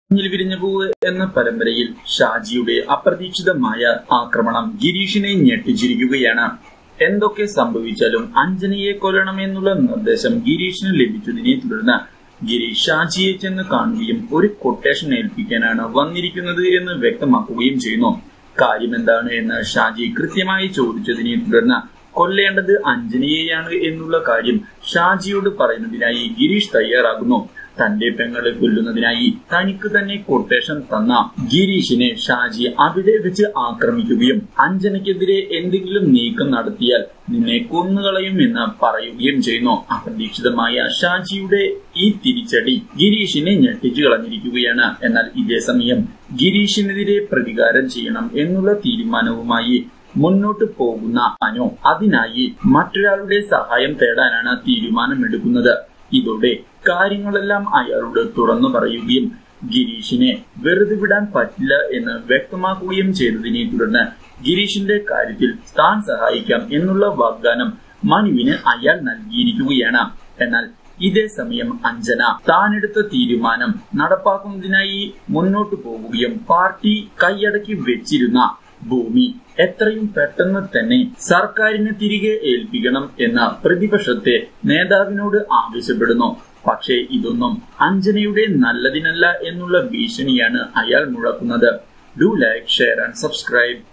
ിൽ വിരിഞ്ഞ പൂവ് എന്ന പരമ്പരയിൽ ഷാജിയുടെ അപ്രതീക്ഷിതമായ ആക്രമണം ഗിരീഷിനെ ഞെട്ടിച്ചിരിക്കുകയാണ് എന്തൊക്കെ സംഭവിച്ചാലും അഞ്ജനയെ കൊല്ലണമെന്നുള്ള നിർദ്ദേശം ഗിരീഷിന് ലഭിച്ചതിനെ തുടർന്ന് ഗിരീഷ് ഷാജിയെ ചെന്ന് കാണുകയും ഒരു കൊട്ടേഷൻ ഏൽപ്പിക്കാനാണ് വന്നിരിക്കുന്നത് എന്ന് വ്യക്തമാക്കുകയും ചെയ്യുന്നു കാര്യം എന്താണ് എന്ന് ഷാജി കൃത്യമായി ചോദിച്ചതിനെ തുടർന്ന് കൊല്ലേണ്ടത് അഞ്ജനയെയാണ് എന്നുള്ള കാര്യം ഷാജിയോട് പറയുന്നതിനായി ഗിരീഷ് തയ്യാറാകുന്നു തന്റെ പെങ്ങളെ കൊല്ലുന്നതിനായി തനിക്ക് തന്നെ കൊട്ടേഷൻ തന്ന ഗിരീഷിനെ ഷാജി അവിടെ വെച്ച് ആക്രമിക്കുകയും അഞ്ജനയ്ക്കെതിരെ എന്തെങ്കിലും നീക്കം നടത്തിയാൽ നിന്നെ കൊന്നുകളയും എന്ന് പറയുകയും ചെയ്യുന്നു അപ്രതീക്ഷിതമായ ഷാജിയുടെ ഈ തിരിച്ചടി ഗിരീഷിനെ ഞെട്ടിച്ചു കളഞ്ഞിരിക്കുകയാണ് എന്നാൽ ഇതേ സമയം ഗിരീഷിനെതിരെ പ്രതികാരം ചെയ്യണം എന്നുള്ള തീരുമാനവുമായി മുന്നോട്ട് പോകുന്ന അനു അതിനായി മറ്റൊരാളുടെ സഹായം തേടാനാണ് തീരുമാനമെടുക്കുന്നത് ഇതോടെ കാര്യങ്ങളെല്ലാം അയാളോട് തുറന്നു പറയുകയും ഗിരീഷിനെ വെറുതെ വിടാൻ പറ്റില്ല എന്ന് വ്യക്തമാക്കുകയും ചെയ്തതിനെ തുടർന്ന് ഗിരീഷിന്റെ കാര്യത്തിൽ താൻ സഹായിക്കാം എന്നുള്ള വാഗ്ദാനം മനുവിന് അയാൾ നൽകിയിരിക്കുകയാണ് എന്നാൽ ഇതേ സമയം അഞ്ജന താനെടുത്ത തീരുമാനം നടപ്പാക്കുന്നതിനായി മുന്നോട്ടു പോവുകയും പാർട്ടി കൈയടക്കി വെച്ചിരുന്ന ഭൂമി എത്രയും പെട്ടെന്ന് തന്നെ സർക്കാരിന് തിരികെ ഏൽപ്പിക്കണം എന്ന പ്രതിപക്ഷത്തെ നേതാവിനോട് ആവശ്യപ്പെടുന്നു പക്ഷേ ഇതൊന്നും അഞ്ജനയുടെ നല്ലതിനല്ല എന്നുള്ള ഭീഷണിയാണ് അയാൾ മുഴക്കുന്നത് do like share and subscribe